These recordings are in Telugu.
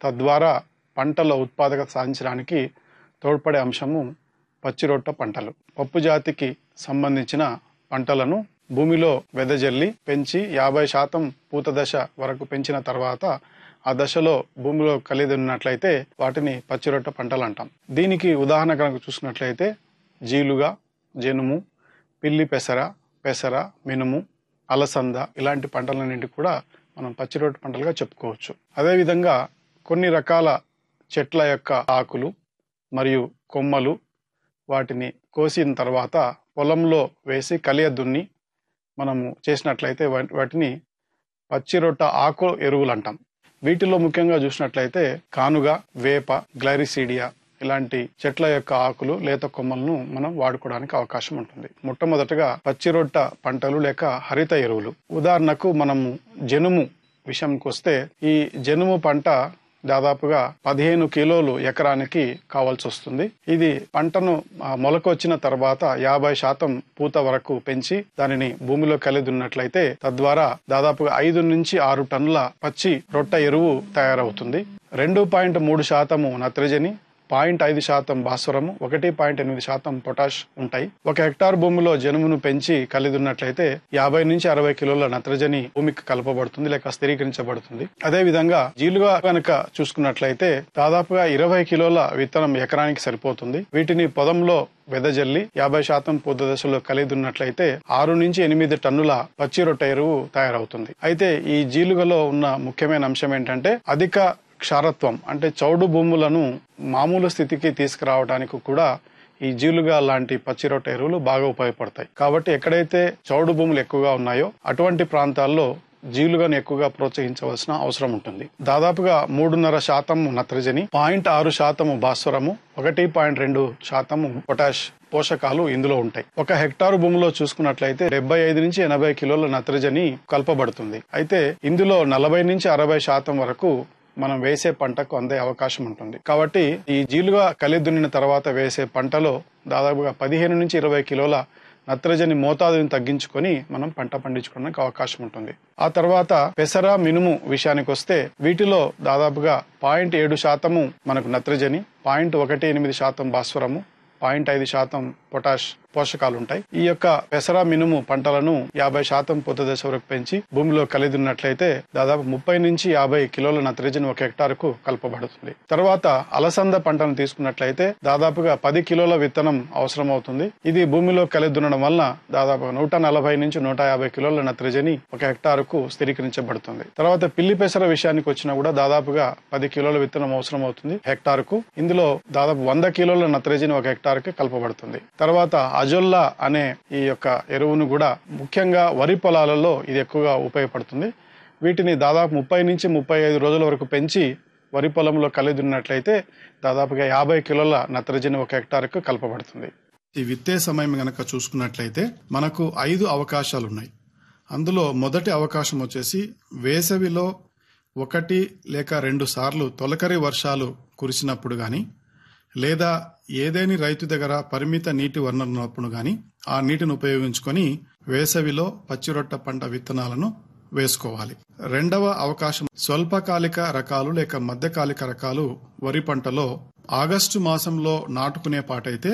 తద్వారా పంటల ఉత్పాదకత సాధించడానికి తోడ్పడే అంశము పచ్చిరొట్ట పంటలు పప్పు జాతికి సంబంధించిన పంటలను భూమిలో వెదజల్లి పెంచి యాభై శాతం పూత దశ వరకు పెంచిన తర్వాత ఆ దశలో భూమిలో కలిగి ఉన్నట్లయితే వాటిని పచ్చిరొట్ట పంటలు అంటాం దీనికి ఉదాహరణ కనుక చూసినట్లయితే జీలుగా జనుము పిల్లి పెసర పెసర మినుము అలసంద ఇలాంటి పంటలన్నింటి కూడా మనం పచ్చిరొట్ట పంటలుగా చెప్పుకోవచ్చు అదేవిధంగా కొన్ని రకాల చెట్ల యొక్క ఆకులు మరియు కొమ్మలు వాటిని కోసిన తర్వాత పొలంలో వేసి కలియ దున్ని మనము చేసినట్లయితే వా- వాటిని పచ్చిరొట్ట ఆకు ఎరువులు అంటాం వీటిలో ముఖ్యంగా చూసినట్లయితే కానుగ వేప గ్లైరిసీడియా ఇలాంటి చెట్ల యొక్క ఆకులు లేత కొమ్మలను మనం వాడుకోవడానికి అవకాశం ఉంటుంది మొట్టమొదటగా పచ్చిరొట్ట పంటలు లేక హరిత ఎరువులు ఉదాహరణకు మనము జనుము విషయంకి వస్తే ఈ జనుము పంట దాదాపుగా పదిహేను కిలోలు ఎకరానికి కావాల్సి వస్తుంది ఇది పంటను ఆ, మొలకొచ్చిన తర్వాత యాభై శాతం పూత వరకు పెంచి దానిని భూమిలో కలిదున్నట్లయితే తద్వారా దాదాపుగా ఐదు నుంచి ఆరు టన్నుల పచ్చి రొట్ట ఎరువు తయారవుతుంది రెండు పాయింట్ మూడు శాతము నత్రజని పాయింట్ ఐదు శాతం భాస్వరము ఒకటి పాయింట్ ఎనిమిది శాతం పొటాష్ ఉంటాయి ఒక హెక్టార్ భూమిలో జనుమును పెంచి కలిదున్నట్లయితే యాభై నుంచి అరవై కిలోల నత్రజని భూమికి కలపబడుతుంది లేక స్థిరీకరించబడుతుంది అదే విధంగా జీలుగా కనుక చూసుకున్నట్లయితే దాదాపుగా ఇరవై కిలోల విత్తనం ఎకరానికి సరిపోతుంది వీటిని పొలంలో వెదజల్లి యాభై శాతం పూత దశలో కలిదున్నట్లయితే ఆరు నుంచి ఎనిమిది టన్నుల పచ్చి రొట్టె ఎరువు తయారవుతుంది అయితే ఈ జీలుగలో ఉన్న ముఖ్యమైన అంశం ఏంటంటే అధిక క్షారత్వం అంటే చౌడు భూములను మామూలు స్థితికి తీసుకురావడానికి కూడా ఈ జీలుగా లాంటి పచ్చి రొట్టె ఎరువులు బాగా ఉపయోగపడతాయి కాబట్టి ఎక్కడైతే చౌడు భూములు ఎక్కువగా ఉన్నాయో అటువంటి ప్రాంతాల్లో జీలుగాను ఎక్కువగా ప్రోత్సహించవలసిన అవసరం ఉంటుంది దాదాపుగా మూడున్నర శాతం నత్రజని పాయింట్ ఆరు శాతము భాస్వరము ఒకటి పాయింట్ రెండు శాతము పొటాష్ పోషకాలు ఇందులో ఉంటాయి ఒక హెక్టారు భూమిలో చూసుకున్నట్లయితే డెబ్బై ఐదు నుంచి ఎనభై కిలోల నత్రజని కలపబడుతుంది అయితే ఇందులో నలభై నుంచి అరవై శాతం వరకు మనం వేసే పంటకు అందే అవకాశం ఉంటుంది కాబట్టి ఈ జీలుగా కలిదున్నిన తర్వాత వేసే పంటలో దాదాపుగా పదిహేను నుంచి ఇరవై కిలోల నత్రజని మోతాదుని తగ్గించుకొని మనం పంట పండించుకోవడానికి అవకాశం ఉంటుంది ఆ తర్వాత పెసర మినుము విషయానికి వస్తే వీటిలో దాదాపుగా పాయింట్ ఏడు శాతము మనకు నత్రజని పాయింట్ ఒకటి ఎనిమిది శాతం భాస్వరము పాయింట్ ఐదు శాతం పొటాష్ పోషకాలు ఉంటాయి ఈ యొక్క పెసర మినుము పంటలను యాభై శాతం పూత దశ వరకు పెంచి భూమిలో కలిదిన్నట్లయితే దాదాపు ముప్పై నుంచి యాభై కిలోల నత్రజని ఒక హెక్టార్కు కలపబడుతుంది తర్వాత అలసంద పంటను తీసుకున్నట్లయితే దాదాపుగా పది కిలోల విత్తనం అవసరం అవుతుంది ఇది భూమిలో కలిదున్నడం వల్ల దాదాపు నూట నలభై నుంచి నూట యాభై కిలోల నత్రజని ఒక హెక్టార్కు స్థిరీకరించబడుతుంది తర్వాత పిల్లి పెసర విషయానికి వచ్చినా కూడా దాదాపుగా పది కిలోల విత్తనం అవసరం అవుతుంది హెక్టార్కు ఇందులో దాదాపు వంద కిలోల నత్రజని ఒక హెక్టార్కి కలపబడుతుంది తర్వాత అజొల్లా అనే ఈ యొక్క ఎరువును కూడా ముఖ్యంగా వరి పొలాలలో ఇది ఎక్కువగా ఉపయోగపడుతుంది వీటిని దాదాపు ముప్పై నుంచి ముప్పై ఐదు రోజుల వరకు పెంచి వరి పొలంలో కలిదున్నట్లయితే దాదాపుగా యాభై కిలోల నత్రజని ఒక హెక్టార్కు కలపబడుతుంది ఈ విత్తే సమయం గనక చూసుకున్నట్లయితే మనకు ఐదు అవకాశాలు ఉన్నాయి అందులో మొదటి అవకాశం వచ్చేసి వేసవిలో ఒకటి లేక రెండు సార్లు తొలకరి వర్షాలు కురిసినప్పుడు గాని లేదా ఏదేని రైతు దగ్గర పరిమిత నీటి వనరు ఉన్నప్పుడు గాని ఆ నీటిని ఉపయోగించుకొని వేసవిలో పచ్చిరొట్ట పంట విత్తనాలను వేసుకోవాలి రెండవ అవకాశం స్వల్పకాలిక రకాలు లేక మధ్యకాలిక రకాలు వరి పంటలో ఆగస్టు మాసంలో నాటుకునే పాటైతే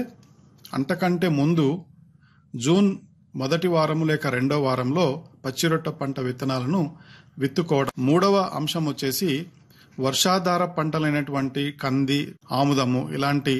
అంతకంటే ముందు జూన్ మొదటి వారము లేక రెండో వారంలో పచ్చిరొట్ట పంట విత్తనాలను విత్తుకోవడం మూడవ అంశం వచ్చేసి వర్షాధార పంటలైనటువంటి కంది ఆముదము ఇలాంటి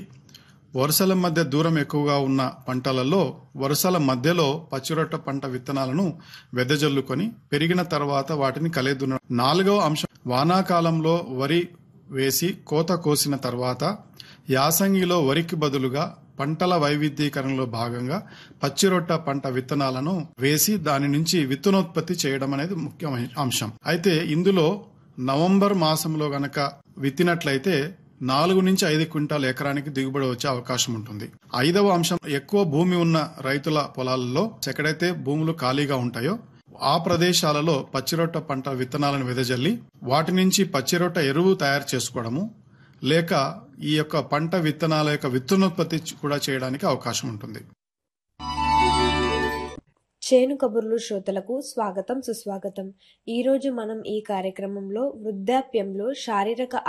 వరుసల మధ్య దూరం ఎక్కువగా ఉన్న పంటలలో వరుసల మధ్యలో పచ్చిరొట్ట పంట విత్తనాలను వెదజల్లుకొని పెరిగిన తర్వాత వాటిని కలిదున్న నాలుగవ అంశం వానాకాలంలో వరి వేసి కోత కోసిన తర్వాత యాసంగిలో వరికి బదులుగా పంటల వైవిధ్యీకరణలో భాగంగా పచ్చిరొట్ట పంట విత్తనాలను వేసి దాని నుంచి విత్తనోత్పత్తి చేయడం అనేది ముఖ్యమైన అంశం అయితే ఇందులో నవంబర్ మాసంలో గనక విత్తినట్లయితే నాలుగు నుంచి ఐదు క్వింటాల్ ఎకరానికి దిగుబడి వచ్చే అవకాశం ఉంటుంది ఐదవ అంశం ఎక్కువ భూమి ఉన్న రైతుల పొలాలలో ఎక్కడైతే భూములు ఖాళీగా ఉంటాయో ఆ ప్రదేశాలలో పచ్చిరొట్ట పంట విత్తనాలను వెదజల్లి వాటి నుంచి పచ్చిరొట్ట ఎరువు తయారు చేసుకోవడము లేక ఈ యొక్క పంట విత్తనాల యొక్క విత్తనోత్పత్తి కూడా చేయడానికి అవకాశం ఉంటుంది చేను కబుర్లు శ్రోతలకు స్వాగతం సుస్వాగతం ఈరోజు మనం ఈ కార్యక్రమంలో వృద్ధాప్యంలో శారీరక